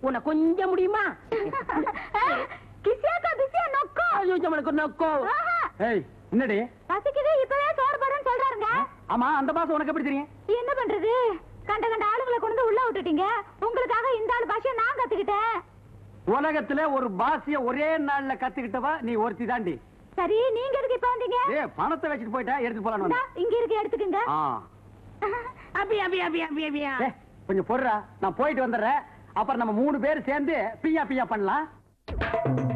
உன்னை கொஞ்சம் முடியுமா கிசியாக்கா பிசியா நொக்கோ ஐயோ, நம்மளுக்கு நக்கோ ஆஹா. ஏய் என்னடி பசிக்குது இப்பவே சோறு போடுறேன்னு சொல்றாருங்க ஆமா அந்த பாசம் உனக்கு எப்படி தெரியும் என்ன பண்றது கண்ட கண்ட ஆளுங்களை கொண்டு வந்து உள்ள விட்டுட்டீங்க உங்களுக்காக இந்த ஆளு பாஷைய நான் கத்துக்கிட்டேன் உலகத்துல ஒரு பாசிய ஒரே நாள்ல கத்துக்கிட்டவா நீ ஒருத்தி தாண்டி சரி நீங்க எதுக்கு இப்ப வந்தீங்க ஏ பணத்தை வச்சுட்டு போயிட்டா எடுத்து போலான்னு இந்தா, வந்தேன். இங்க இருக்கு எடுத்துக்கங்க ஆ அபி அபி அபி அபி அபியா ஏ, கொஞ்சம் பொறுடா நான் போயிட்டு வந்துடுறேன் அப்புறம் நம்ம மூணு பேர் சேர்ந்து பியா பியா பண்ணலாம்